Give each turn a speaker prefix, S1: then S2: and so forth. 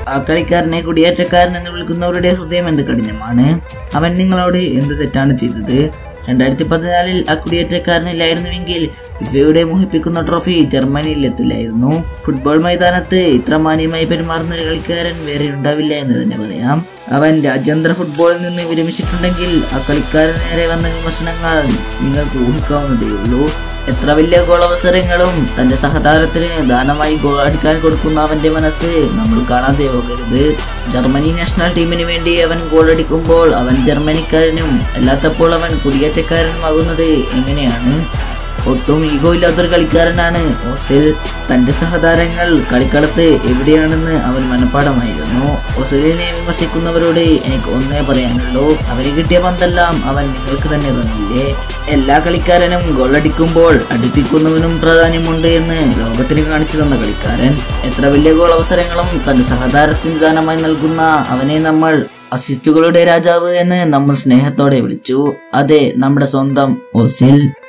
S1: ആ കളിക്കാരനെ കുടിയേറ്റക്കാരൻ എന്ന് വിളിക്കുന്നവരുടെ ഹൃദയം എന്ത് കഠിനമാണ് അവൻ നിങ്ങളോട് എന്ത് തെറ്റാണ് ചെയ്തത് രണ്ടായിരത്തി പതിനാലിൽ ആ കുടിയേറ്റക്കാരനില്ലായിരുന്നുവെങ്കിൽ ഫിഫയുടെ മോഹിപ്പിക്കുന്ന ട്രോഫി ജർമ്മനിയിൽ എത്തില്ലായിരുന്നു ഫുട്ബോൾ മൈതാനത്ത് ഇത്ര മാന്യമായി പെരുമാറുന്ന ഒരു കളിക്കാരൻ വേറെ ഉണ്ടാവില്ല എന്ന് തന്നെ പറയാം അവൻ രാജ്യാന്തര ഫുട്ബോളിൽ നിന്ന് വിരമിച്ചിട്ടുണ്ടെങ്കിൽ ആ കളിക്കാരൻ നേരെ വന്ന വിമർശനങ്ങൾ നിങ്ങൾക്ക് ഊഹിക്കാവുന്നതേ ഉള്ളൂ എത്ര വലിയ ഗോൾ അവസരങ്ങളും തന്റെ സഹതാരത്തിന് ദാനമായി ഗോൾ അടിക്കാൻ കൊടുക്കുന്ന അവന്റെ മനസ്സ് നമ്മൾ കാണാതെ പോകരുത് ജർമ്മനി നാഷണൽ ടീമിന് വേണ്ടി അവൻ ഗോൾ അടിക്കുമ്പോൾ അവൻ ജർമ്മനിക്കാരനും അല്ലാത്തപ്പോൾ അവൻ കുടിയേറ്റക്കാരനുമാകുന്നത് എങ്ങനെയാണ് ഒട്ടും ഈഗോ ഇല്ലാത്തൊരു കളിക്കാരനാണ് ഓസിൽ തന്റെ സഹതാരങ്ങൾ കളിക്കളത്ത് എവിടെയാണെന്ന് അവൻ മനഃപ്പാടമായിരുന്നു ഓസിലിനെ വിമർശിക്കുന്നവരോട് എനിക്ക് ഒന്നേ പറയാനുള്ളൂ അവന് കിട്ടിയ പന്തെല്ലാം അവൻ നിങ്ങൾക്ക് തന്നെ തന്നില്ലേ എല്ലാ കളിക്കാരനും ഗോളടിക്കുമ്പോൾ അടിപ്പിക്കുന്നവനും പ്രാധാന്യമുണ്ട് എന്ന് ലോകത്തിന് കാണിച്ചു തന്ന കളിക്കാരൻ എത്ര വലിയ ഗോൾ അവസരങ്ങളും തന്റെ സഹതാരത്തിന് ദാനമായി നൽകുന്ന അവനെ നമ്മൾ അസിസ്റ്റുകളുടെ രാജാവ് എന്ന് നമ്മൾ സ്നേഹത്തോടെ വിളിച്ചു അതെ നമ്മുടെ സ്വന്തം ഓസിൽ